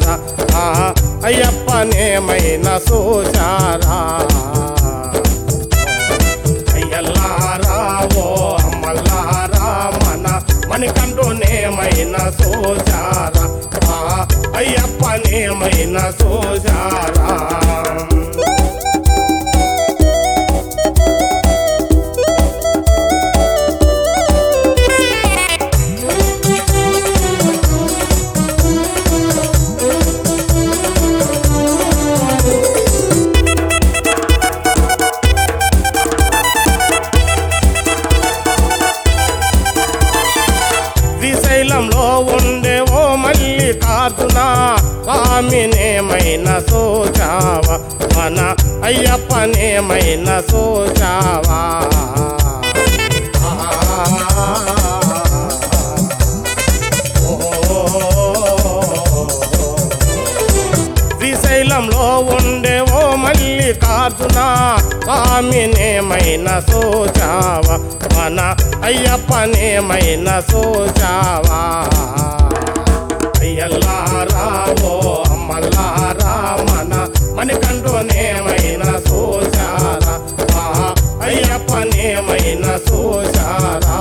చూచారా ఆ అయ్యప్పనేమైనా చూచారా అయ్యల్లారా ఓ అమ్మల్లారా మన మణికంఠునేమైనా చూచారా ఆ అయ్యప్పనేమైనా చూచారా శ్రీశైలంలో ఉండే ఓ మల్లికార్జున స్వామినేమైనా సోచావా మన అయ్యప్పనేమైనా సోచావా శ్రీశైలంలో ఉండే ఓ మల్లికార్జున స్వామినేమైనా సోచావా మన అయ్యప్పనేమైనా సోచావా అయ్యల్లారా ఓ అమ్మల్లారా మన మణికంఠునేమైనా సోచారా ఆ అయ్యప్పనేమైనా సోచారా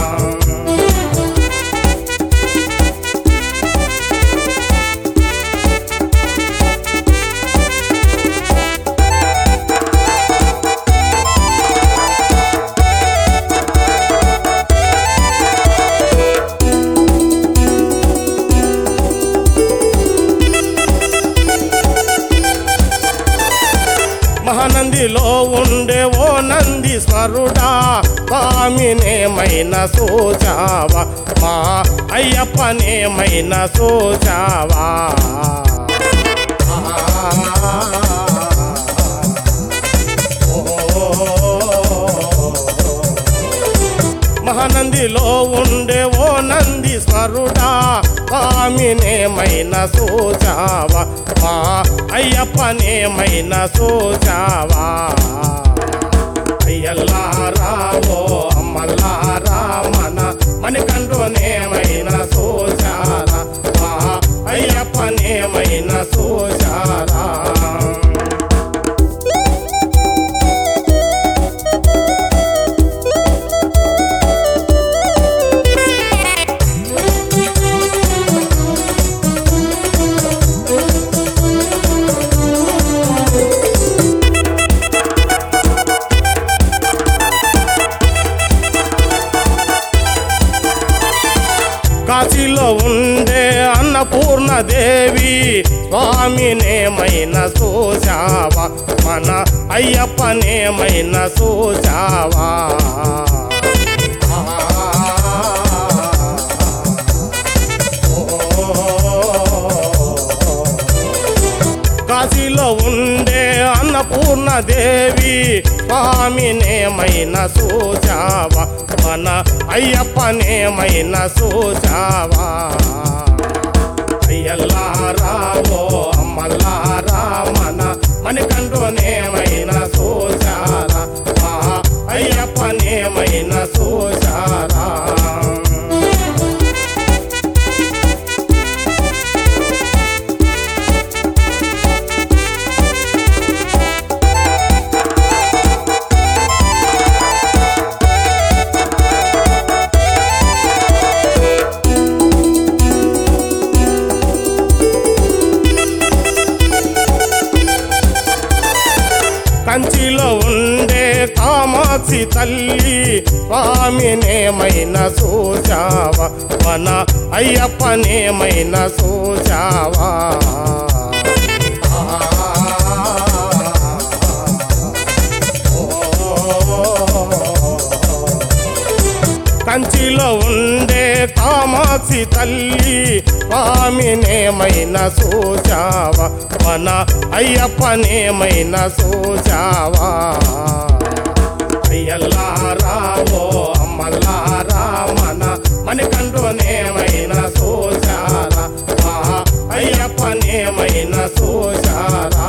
మహానందిలో ఉండే ఓ నంది స్వరుడా స్వామినేమైనా సోచావా మా అయ్యప్పనేమైనా సోచావా మహానందిలో ఉండే ఓ నంది స్వరుడా స్వామినేమైనా సోచావా మా అయ్యప్పనేమైనా సోచావా అయ్యల్లారా ఓ అమ్మల్లారా మన మణికంఠునేమైనా సోచారా మా అయ్యప్పనేమైనా సోచారా కాశీలో ఉండే అన్నపూర్ణ దేవి స్వామినేమైనా సోచావా మన అయ్యప్పనేమైనా సోచావా కాశీలో ఉండే అన్నపూర్ణ దేవి స్వామినేమైనా సోచావా మన అయ్యప్పనేమైనా సోచావా అయ్యల్లారా ఓ అమ్మల్లారా మన మణికంఠునేమైనా సోచారా ఆ అయ్యప్పనేమైనా సోచారా కంచిలో ఉండే కామాక్షి తల్లి స్వామినేమైనా సోచావా మన అయ్యప్పనేమైనా సోచావా కంచిలో ఉండే కామాక్షి తల్లి స్వామినేమైనా సోచావా మన అయ్యప్పనేమైనా సోచావా అయ్యల్లారా ఓ అమ్మల్లారా మన మణికంఠునేమైనా సోచారా ఆ అయ్యప్పనేమైనా సోచారా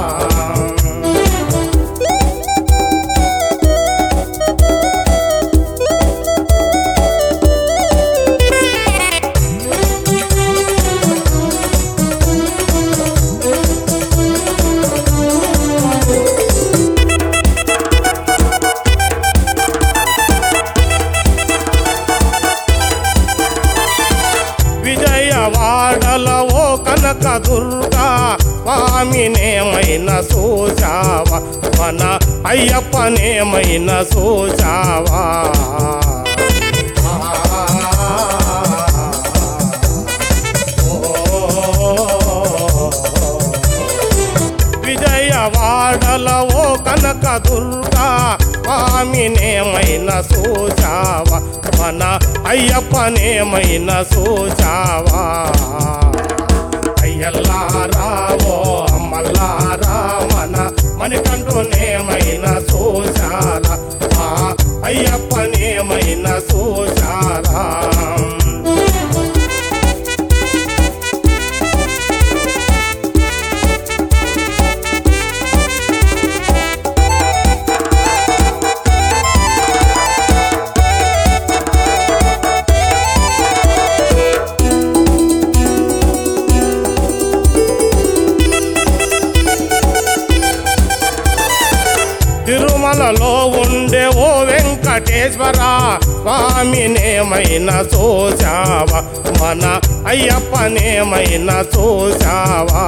దుర్గా స్వామినేమైనా చూచావా మన అయ్యప్పనేమైనా చూచావా విజయవాడల ఓ కనక దుర్గా స్వామినేమైనా చూచావా మన అయ్యప్పనేమైనా చూచావా అయ్యల్లారావో అమ్మల్లారా మన మణికంఠునేమైనా చూచారా ఆ అయ్యప్పనేమైనా చూచారా తిరుమలలో ఉండే ఓ వెంకటేశ్వర స్వామినేమైనా చూచావా మన అయ్యప్పనేమైనా చూచావా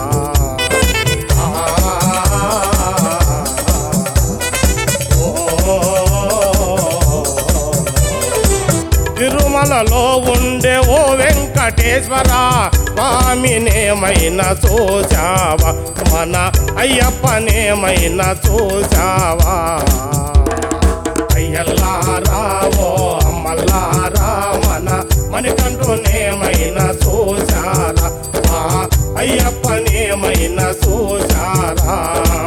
తిరుమలలో ఉండే ఓ వెంకటేశ్వర స్వామినేమైనా చూచావా మన అయ్యప్పనేమైనా చూచావా అయ్యల్లారావో అమ్మల్లారా మన మణికంఠునేమైనా చూచారా ఆ అయ్యప్పనేమైనా చూచారా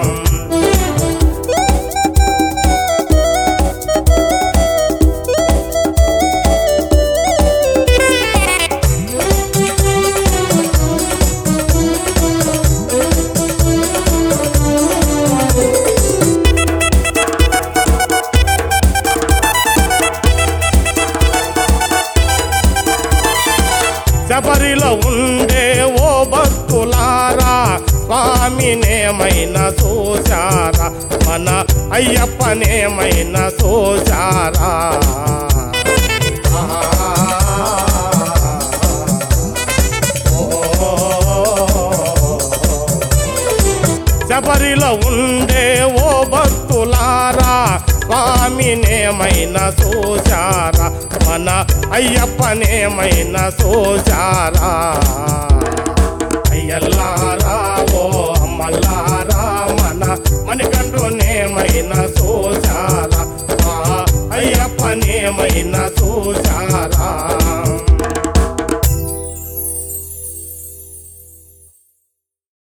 శబరిలో ఉండే ఓ భక్తులారా స్వామినేమైనా చూచారా మన అయ్యప్పనేమైనా చూచారా శబరిలో ఉండే ఓ భక్తులారా స్వామినేమైనా చూచారా మన అయ్యప్పనేమైనా చూచారా అయ్యల్లారా ఓ అమ్మల్లారా మన మణికంఠునేమైనా చూచారా ఆ అయ్యప్పనేమైనా చూచారా